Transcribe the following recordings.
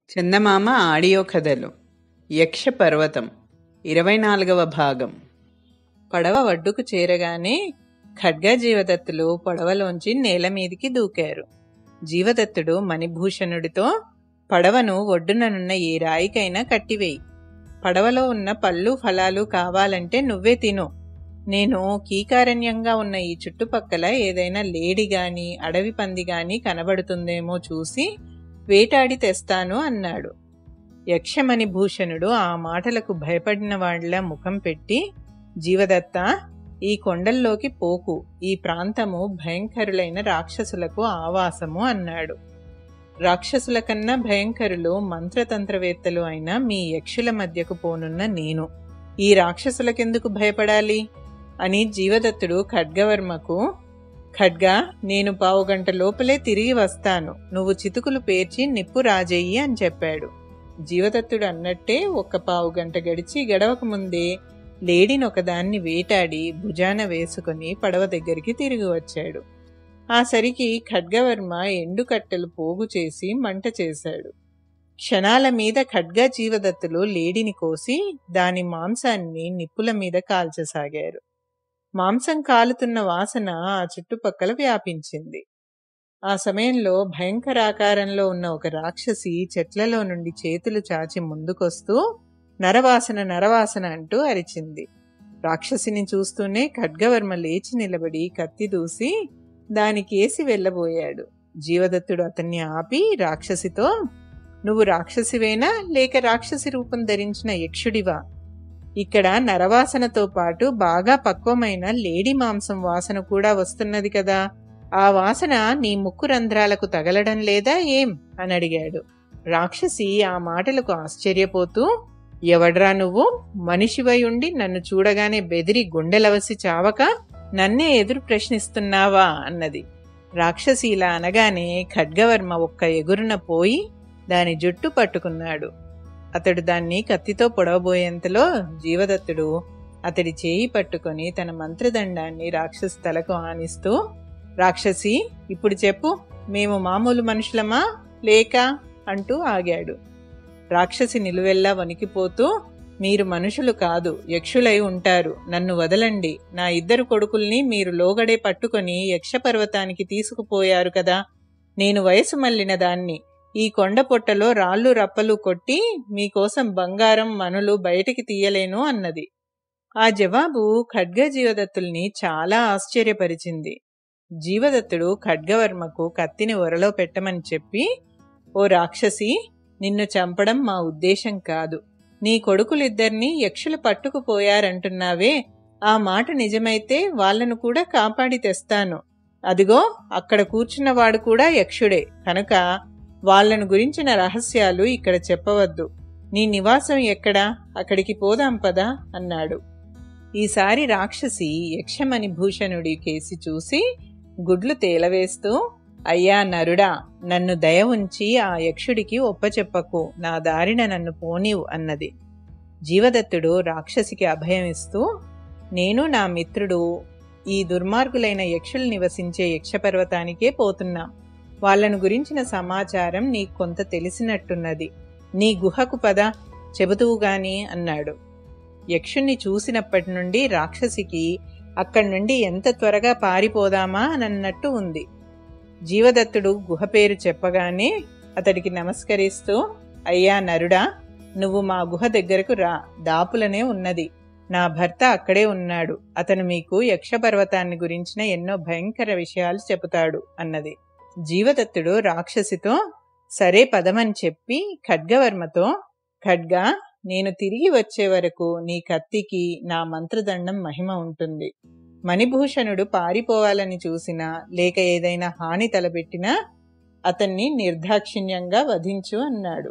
చందమామ audio కథలు యక్ష పర్వతం ఇరవై నాలుగవ భాగం పడవ ఒడ్డుకు చేరగానే ఖడ్గా జీవదత్తులు పడవలోంచి నేల మీదికి దూకారు జీవదత్తుడు మణిభూషణుడితో పడవను ఒడ్డుననున్న ఏ రాయికైనా కట్టివేయి పడవలో ఉన్న పళ్ళు ఫలాలు కావాలంటే నువ్వే తిను నేను కీకారణ్యంగా ఉన్న ఈ చుట్టుపక్కల ఏదైనా లేడి గాని అడవి పంది గాని కనబడుతుందేమో చూసి వేటాడి తెస్తాను అన్నాడు యక్షమణి భూషణుడు ఆ మాటలకు భయపడిన వాళ్ళ ముఖం పెట్టి జీవదత్త ఈ కొండల్లోకి పోకు ఈ ప్రాంతము భయంకరులైన రాక్షసులకు ఆవాసము అన్నాడు రాక్షసుల కన్నా భయంకరులు మంత్రతంత్రవేత్తలు అయిన మీ యక్షుల మధ్యకు పోనున్న నేను ఈ రాక్షసులకెందుకు భయపడాలి అని జీవదత్తుడు ఖడ్గవర్మకు ఖడ్గా నేను పావుగంట లోపలే తిరిగి వస్తాను నువ్వు చితుకులు పేర్చి నిప్పు రాజెయ్యి అని చెప్పాడు జీవదత్తుడు అన్నట్టే ఒక్క పావుగంట గడిచి గడవక ముందే లేడినొకదాన్ని వేటాడి భుజాన వేసుకుని పడవ దగ్గరికి తిరిగి వచ్చాడు ఆ సరికి ఖడ్గవర్మ ఎండు కట్టెలు పోగు చేసి మంట చేశాడు క్షణాల మీద ఖడ్గా జీవదత్తులు లేడిని కోసి దాని మాంసాన్ని నిప్పుల మీద కాల్చసాగారు మాంసం కాలుతున్న వాసన ఆ చుట్టుపక్కల వ్యాపించింది ఆ సమయంలో భయంకరాకారంలో ఉన్న ఒక రాక్షసి చెట్లలో నుండి చేతులు చాచి ముందుకొస్తూ నరవాసన నరవాసన అంటూ అరిచింది రాక్షసిని చూస్తూనే ఖడ్గవర్మ లేచి నిలబడి కత్తి దూసి దానికేసి వెళ్ళబోయాడు జీవదత్తుడు అతన్ని ఆపి రాక్షసితో నువ్వు రాక్షసివేనా లేక రాక్షసి రూపం ధరించిన యక్షుడివా ఇక్కడ నరవాసనతో పాటు బాగా పక్వమైన లేడీ మాంసం వాసన కూడా వస్తున్నది కదా ఆ వాసన నీ ముక్కు రంధ్రాలకు తగలడం లేదా ఏం అని అడిగాడు రాక్షసి ఆ మాటలకు ఆశ్చర్యపోతూ ఎవడ్రా నువ్వు మనిషివై ఉండి నన్ను చూడగానే బెదిరి గుండెలవసి చావక నన్నే ఎదురు ప్రశ్నిస్తున్నావా అన్నది రాక్షసి ఇలా అనగానే ఖడ్గవర్మ ఒక్క ఎగురున పోయి దాని జుట్టు పట్టుకున్నాడు అతడు దాన్ని కత్తితో పొడవబోయేంతలో జీవదత్తుడు అతడి చేయి పట్టుకొని తన మంత్రదండాన్ని రాక్షసి తలకు ఆనిస్తూ రాక్షసి ఇప్పుడు చెప్పు మేము మామూలు మనుషులమా లేక అంటూ ఆగాడు రాక్షసి నిలువెల్లా వణికిపోతూ మీరు మనుషులు కాదు యక్షులై ఉంటారు నన్ను వదలండి నా ఇద్దరు కొడుకుల్ని మీరు లోగడే పట్టుకొని యక్షపర్వతానికి తీసుకుపోయారు కదా నేను వయసు మళ్ళిన దాన్ని ఈ కొండ పొట్టలో రాళ్ళు రప్పలు కొట్టి మీకోసం బంగారం మనులు బయటికి తీయలేను అన్నది ఆ జవాబు ఖడ్గ జీవదత్తుల్ని చాలా ఆశ్చర్యపరిచింది జీవదత్తుడు ఖడ్గవర్మకు కత్తిని ఒరలో పెట్టమని చెప్పి ఓ రాక్షసి నిన్ను చంపడం మా ఉద్దేశం కాదు నీ కొడుకులిద్దరినీ యక్షులు పట్టుకుపోయారంటున్నావే ఆ మాట నిజమైతే వాళ్లను కూడా కాపాడి తెస్తాను అదిగో అక్కడ కూర్చున్నవాడు కూడా యక్షుడే కనుక వాళ్లను గురించిన రహస్యాలు ఇక్కడ చెప్పవద్దు నీ నివాసం ఎక్కడా అక్కడికి పోదాం పదా అన్నాడు ఈసారి రాక్షసి యక్షమణి భూషణుడి కేసి చూసి గుడ్లు తేలవేస్తూ అయ్యా నరుడా నన్ను దయ ఉంచి ఆ యక్షుడికి ఒప్పచెప్పకు నా దారిన నన్ను పోనివు అన్నది జీవదత్తుడు రాక్షసికి అభయం ఇస్తూ నేను నా మిత్రుడు ఈ దుర్మార్గులైన యక్షులు నివసించే యక్షపర్వతానికే పోతున్నాం వాళ్లను గురించిన సమాచారం నీకు కొంత తెలిసినట్టున్నది నీ గుహకు పద చెబుతువు గాని అన్నాడు యక్షుణ్ణి చూసినప్పటి నుండి రాక్షసికి అక్కడి నుండి ఎంత త్వరగా పారిపోదామా అన్నట్టు ఉంది జీవదత్తుడు గుహ పేరు చెప్పగానే అతడికి నమస్కరిస్తూ అయ్యా నరుడా నువ్వు మా గుహ దగ్గరకు రా దాపులనే ఉన్నది నా భర్త అక్కడే ఉన్నాడు అతను మీకు యక్షపర్వతాన్ని గురించిన ఎన్నో భయంకర విషయాలు చెబుతాడు అన్నది జీవదత్తుడు రాక్షసితో సరే పదమని చెప్పి ఖడ్గవర్మతో ఖడ్గా నేను తిరిగి వచ్చే వరకు నీ కత్తికి నా మంత్రదండం మహిమ ఉంటుంది మణిభూషణుడు పారిపోవాలని చూసినా లేక ఏదైనా హాని తలపెట్టినా అతన్ని నిర్దాక్షిణ్యంగా వధించు అన్నాడు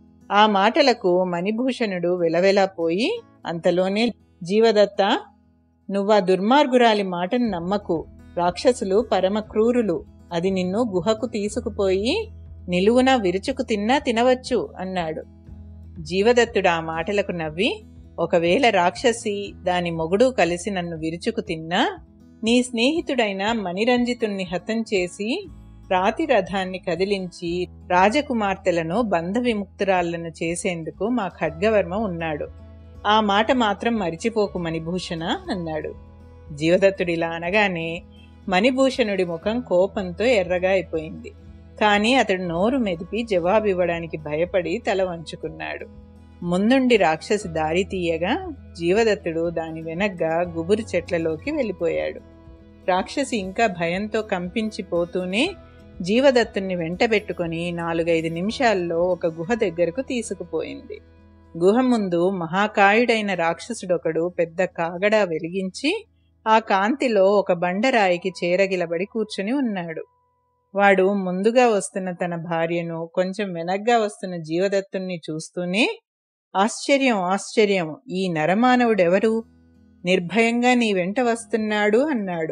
ఆ మాటలకు మణిభూషణుడు వెలవెలా పోయి అంతలోనే జీవదత్త నువ్వా దుర్మార్గురాలి మాటను నమ్మకు రాక్షసులు పరమ క్రూరులు అది నిన్ను గుహకు తీసుకుపోయి నిలువున విరుచుకు తిన్నా తినవచ్చు అన్నాడు జీవదత్తుడు ఆ మాటలకు నవ్వి ఒకవేళ రాక్షసి దాని మొగుడు కలిసి నన్ను విరుచుకు తిన్నా నీ స్నేహితుడైన మణిరంజితుణ్ణి హతం చేసి రాతి రథాన్ని కదిలించి రాజకుమార్తెలను బంధ విముక్తురాళ్లను చేసేందుకు మా ఖడ్గవర్మ ఉన్నాడు ఆ మాట మాత్రం మరిచిపోకు మణిభూషణ అన్నాడు జీవదత్తుడిలా అనగానే మణిభూషణుడి ముఖం కోపంతో ఎర్రగా అయిపోయింది కానీ అతడు నోరు మెదిపి జవాబివ్వడానికి భయపడి తల వంచుకున్నాడు ముందుండి రాక్షసి దారి తీయగా జీవదత్తుడు దాని వెనగ్గా గుబురు చెట్లలోకి వెళ్ళిపోయాడు రాక్షసి ఇంకా భయంతో కంపించిపోతూనే జీవదత్తుణ్ణి వెంటబెట్టుకుని నాలుగైదు నిమిషాల్లో ఒక గుహ దగ్గరకు తీసుకుపోయింది గుహ ముందు మహాకాయుడైన రాక్షసుడొకడు పెద్ద కాగడా వెలిగించి ఆ కాంతిలో ఒక బండరాయికి చేరగిలబడి కూర్చుని ఉన్నాడు వాడు ముందుగా వస్తున్న తన భార్యను కొంచెం వెనగ్గా వస్తున్న జీవదత్తుణ్ణి చూస్తూనే ఆశ్చర్యం ఆశ్చర్యం ఈ నరమానవుడెవరు నిర్భయంగా నీ వెంట వస్తున్నాడు అన్నాడు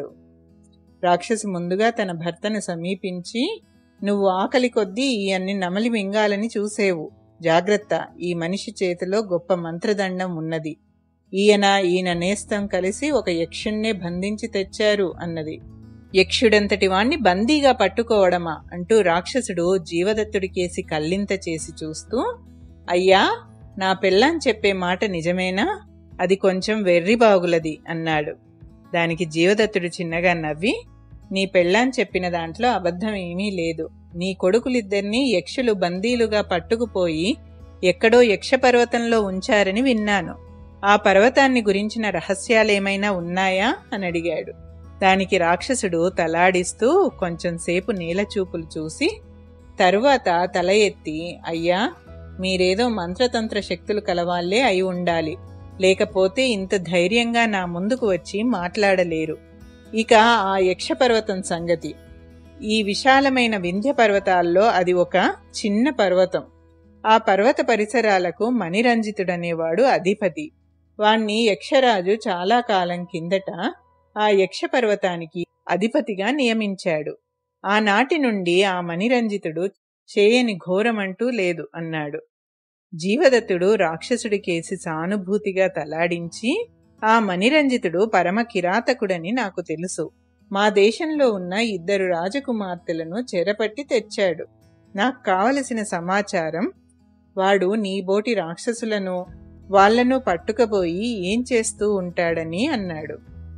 రాక్షసి ముందుగా తన భర్తను సమీపించి నువ్వు ఆకలి కొద్దీ ఈ అన్ని నమలి మింగాలని చూసేవు జాగ్రత్త ఈ మనిషి చేతిలో గొప్ప మంత్రదండం ఉన్నది ఈయన ఈయన నేస్తం కలిసి ఒక యక్షుణ్ణే బంధించి తెచ్చారు అన్నది యక్షుడంతటి వాణ్ణి బందీగా పట్టుకోవడమా అంటూ రాక్షసుడు జీవదత్తుడికేసి కల్లింత చేసి చూస్తూ అయ్యా నా పెళ్ళాం చెప్పే మాట నిజమేనా అది కొంచెం వెర్రి బాగులది అన్నాడు దానికి జీవదత్తుడు చిన్నగా నవ్వి నీ పెళ్ళాం చెప్పిన దాంట్లో అబద్ధం ఏమీ లేదు నీ కొడుకులిద్దరినీ యక్షులు బందీలుగా పట్టుకుపోయి ఎక్కడో యక్ష పర్వతంలో ఉంచారని విన్నాను ఆ పర్వతాన్ని గురించిన రహస్యాలేమైనా ఉన్నాయా అని అడిగాడు దానికి రాక్షసుడు తలాడిస్తూ కొంచెం సేపు నీలచూపులు చూసి తరువాత తల ఎత్తి అయ్యా మీరేదో మంత్రతంత్ర శక్తులు కలవాళ్లే అయి ఉండాలి లేకపోతే ఇంత ధైర్యంగా నా ముందుకు వచ్చి మాట్లాడలేరు ఇక ఆ యక్షపర్వతం సంగతి ఈ విశాలమైన వింధ్య పర్వతాల్లో అది ఒక చిన్న పర్వతం ఆ పర్వత పరిసరాలకు మణిరంజితుడనేవాడు అధిపతి వాణ్ణి యక్షరాజు చాలా కాలం కిందట ఆ యక్ష పర్వతానికి అధిపతిగా నియమించాడు ఆనాటి నుండి ఆ మణిరంజితుడు చేయని ఘోరమంటూ లేదు అన్నాడు జీవదత్తుడు రాక్షసుడి కేసి సానుభూతిగా తలాడించి ఆ మణిరంజితుడు పరమ కిరాతకుడని నాకు తెలుసు మా దేశంలో ఉన్న ఇద్దరు రాజకుమార్తెలను చెరపట్టి తెచ్చాడు నాకు కావలసిన సమాచారం వాడు నీబోటి రాక్షసులను వాళ్లను పట్టుకపోయి ఏం చేస్తూ ఉంటాడని అన్నాడు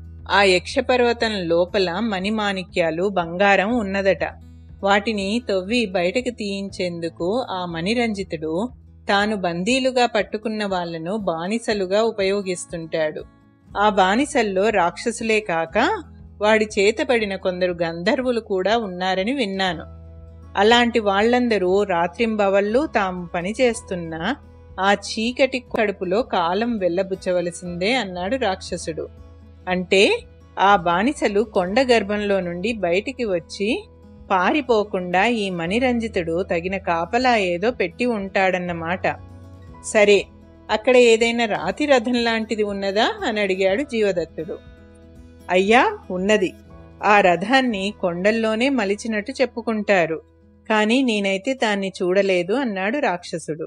ఆ యక్షపర్వతం లోపల మణిమాణిక్యాలు బంగారం ఉన్నదట వాటిని తవ్వి బయటకు తీయించేందుకు ఆ మణిరంజితుడు తాను బందీలుగా పట్టుకున్న వాళ్లను బానిసలుగా ఉపయోగిస్తుంటాడు ఆ బానిసల్లో రాక్షసులే కాక వాడి చేతపడిన కొందరు గంధర్వులు కూడా ఉన్నారని విన్నాను అలాంటి వాళ్లందరూ రాత్రింబవళ్ళు తాము పనిచేస్తున్న ఆ చీకటి కడుపులో కాలం వెళ్ళబుచ్చవలసిందే అన్నాడు రాక్షసుడు అంటే ఆ బానిసలు కొండ గర్భంలో నుండి బయటికి వచ్చి పారిపోకుండా ఈ మణిరంజితుడు తగిన కాపలా ఏదో పెట్టి ఉంటాడన్నమాట సరే అక్కడ ఏదైనా రాతి రథం లాంటిది ఉన్నదా అని అడిగాడు జీవదత్తుడు అయ్యా ఉన్నది ఆ రథాన్ని కొండల్లోనే మలిచినట్టు చెప్పుకుంటారు కాని నేనైతే దాన్ని చూడలేదు అన్నాడు రాక్షసుడు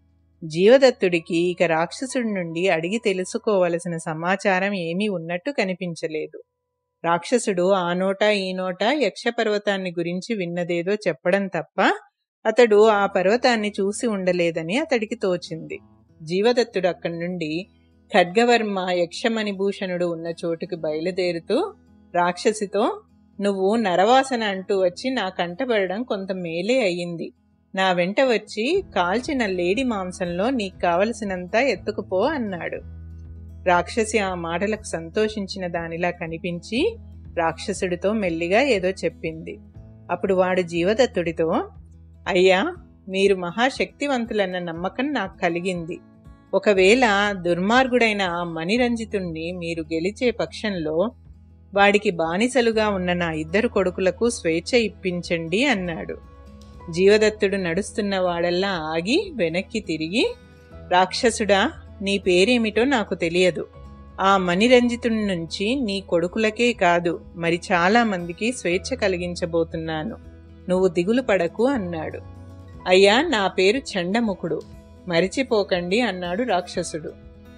జీవదత్తుడికి ఇక రాక్షసుడి నుండి అడిగి తెలుసుకోవలసిన సమాచారం ఏమీ ఉన్నట్టు కనిపించలేదు రాక్షసుడు ఆ నోట ఈ నోట యక్షపర్వతాన్ని గురించి విన్నదేదో చెప్పడం తప్ప అతడు ఆ పర్వతాన్ని చూసి ఉండలేదని అతడికి తోచింది జీవదత్తుడు అక్కడి నుండి ఖడ్గవర్మ యక్షమణిభూషణుడు ఉన్న చోటుకి బయలుదేరుతూ రాక్షసితో నువ్వు నరవాసన అంటూ వచ్చి నా కంటపడడం కొంత మేలే అయ్యింది నా వెంట వచ్చి కాల్చిన లేడి మాంసంలో నీకు కావలసినంత ఎత్తుకుపో అన్నాడు రాక్షసి ఆ మాటలకు సంతోషించిన దానిలా కనిపించి రాక్షసుడితో మెల్లిగా ఏదో చెప్పింది అప్పుడు వాడు జీవదత్తుడితో అయ్యా మీరు మహాశక్తివంతులన్న నమ్మకం నాకు కలిగింది ఒకవేళ దుర్మార్గుడైన ఆ మణిరంజితుణ్ణి మీరు గెలిచే పక్షంలో వాడికి బానిసలుగా ఉన్న నా ఇద్దరు కొడుకులకు స్వేచ్ఛ ఇప్పించండి అన్నాడు జీవదత్తుడు నడుస్తున్న వాడల్లా ఆగి వెనక్కి తిరిగి రాక్షసుడా నీ పేరేమిటో నాకు తెలియదు ఆ మణిరంజితుడి నుంచి నీ కొడుకులకే కాదు మరి చాలా మందికి స్వేచ్ఛ కలిగించబోతున్నాను నువ్వు దిగులు పడకు అన్నాడు అయ్యా నా పేరు చండముఖుడు మరిచిపోకండి అన్నాడు రాక్షసుడు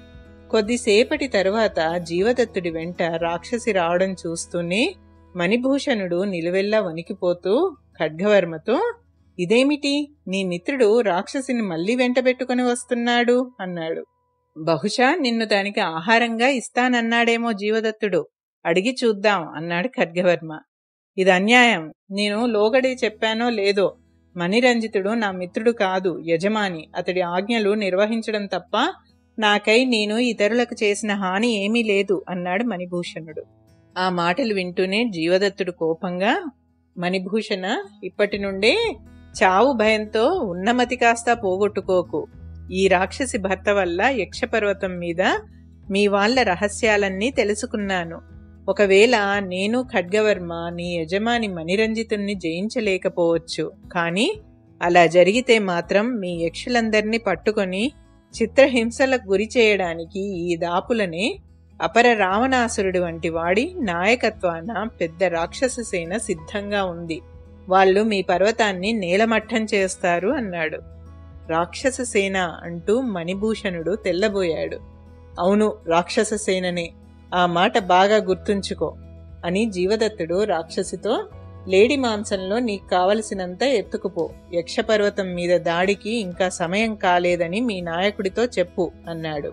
కొద్దిసేపటి తరువాత జీవదత్తుడి వెంట రాక్షసి రావడం చూస్తూనే మణిభూషణుడు నిలువెల్లా వణికిపోతూ ఖడ్గవర్మతో ఇదేమిటి నీ మిత్రుడు రాక్షసిని మళ్ళీ వెంటబెట్టుకుని వస్తున్నాడు అన్నాడు బహుశా నిన్ను దానికి ఆహారంగా ఇస్తానన్నాడేమో జీవదత్తుడు అడిగి చూద్దాం అన్నాడు ఖడ్గవర్మ ఇది అన్యాయం నేను లోగడి చెప్పానో లేదో మణిరంజితుడు నా మిత్రుడు కాదు యజమాని అతడి ఆజ్ఞలు నిర్వహించడం తప్ప నాకై నేను ఇతరులకు చేసిన హాని ఏమీ లేదు అన్నాడు మణిభూషణుడు ఆ మాటలు వింటూనే జీవదత్తుడు కోపంగా మణిభూషణ ఇప్పటి నుండే చావు భయంతో ఉన్నమతి కాస్త పోగొట్టుకోకు ఈ రాక్షసి భర్త వల్ల యక్షపర్వతం మీద మీ వాళ్ళ రహస్యాలన్నీ తెలుసుకున్నాను ఒకవేళ నేను ఖడ్గవర్మ నీ యజమాని మణిరంజితుణ్ణి జయించలేకపోవచ్చు కానీ అలా జరిగితే మాత్రం మీ యక్షులందరినీ పట్టుకొని చిత్రహింసలకు గురి చేయడానికి ఈ దాపులనే అపర రావణాసురుడు వంటి వాడి నాయకత్వాన పెద్ద రాక్షస సేన సిద్ధంగా ఉంది వాళ్ళు మీ పర్వతాన్ని నేలమట్టం చేస్తారు అన్నాడు రాక్షస సేన అంటూ మణిభూషణుడు తెల్లబోయాడు అవును రాక్షస సేననే ఆ మాట బాగా గుర్తుంచుకో అని జీవదత్తుడు రాక్షసితో లేడి మాంసంలో నీకు కావలసినంత ఎత్తుకుపో యక్షపర్వతం మీద దాడికి ఇంకా సమయం కాలేదని మీ నాయకుడితో చెప్పు అన్నాడు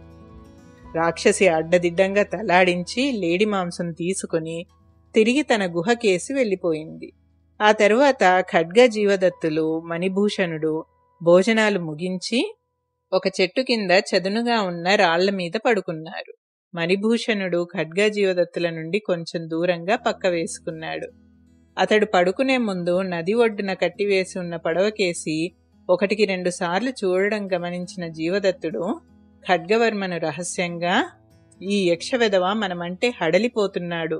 రాక్షసి అడ్డదిడ్డంగా తలాడించి లేడి మాంసం తీసుకుని తిరిగి తన గుహకేసి వెళ్ళిపోయింది ఆ తరువాత ఖడ్గ జీవదత్తులు మణిభూషణుడు భోజనాలు ముగించి ఒక చెట్టు కింద చదునుగా ఉన్న రాళ్ల మీద పడుకున్నారు మణిభూషణుడు ఖడ్గ జీవదత్తుల నుండి కొంచెం దూరంగా పక్క వేసుకున్నాడు అతడు పడుకునే ముందు నది ఒడ్డున కట్టివేసి ఉన్న పడవకేసి ఒకటికి రెండు సార్లు చూడడం గమనించిన జీవదత్తుడు ఖడ్గవర్మను రహస్యంగా ఈ యక్షవెదవ మనమంటే హడలిపోతున్నాడు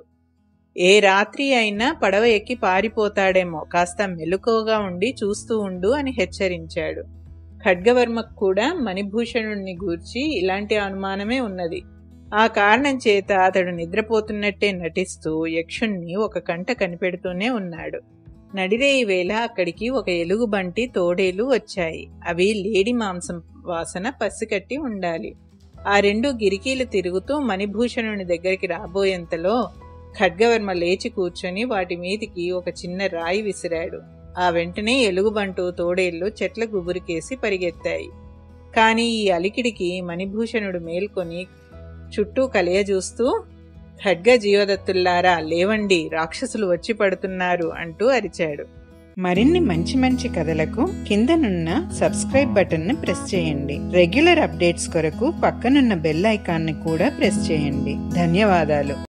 ఏ రాత్రి అయినా పడవ ఎక్కి పారిపోతాడేమో కాస్త మెలకువగా ఉండి చూస్తూ ఉండు అని హెచ్చరించాడు ఖడ్గవర్మకు కూడా మణిభూషణుడిని గూర్చి ఇలాంటి అనుమానమే ఉన్నది ఆ కారణం చేత అతడు నిద్రపోతున్నట్టే నటిస్తూ యక్షుణ్ణి ఒక కంట కనిపెడుతూనే ఉన్నాడు నడిరేయి వేళ అక్కడికి ఒక ఎలుగుబంటి తోడేలు వచ్చాయి అవి లేడి మాంసం వాసన పసికట్టి ఉండాలి ఆ రెండు గిరికీలు తిరుగుతూ మణిభూషణుని దగ్గరికి రాబోయేంతలో ఖడ్గవర్మ లేచి కూర్చొని వాటి మీదికి ఒక చిన్న రాయి విసిరాడు ఆ వెంటనే ఎలుగుబంటు తోడేళ్లు చెట్ల గుబురికేసి పరిగెత్తాయి కాని ఈ అలికిడికి మణిభూషణుడు మేల్కొని చుట్టూ కలియజూస్తూ ఖడ్గ జీవదత్తుల్లారా లేవండి రాక్షసులు వచ్చి పడుతున్నారు అంటూ అరిచాడు మరిన్ని మంచి మంచి కథలకు కిందనున్న సబ్స్క్రైబ్ బటన్ ని ప్రెస్ చేయండి రెగ్యులర్ అప్డేట్స్ కొరకు పక్కనున్న బెల్ ఐకాన్ ని కూడా ప్రెస్ చేయండి ధన్యవాదాలు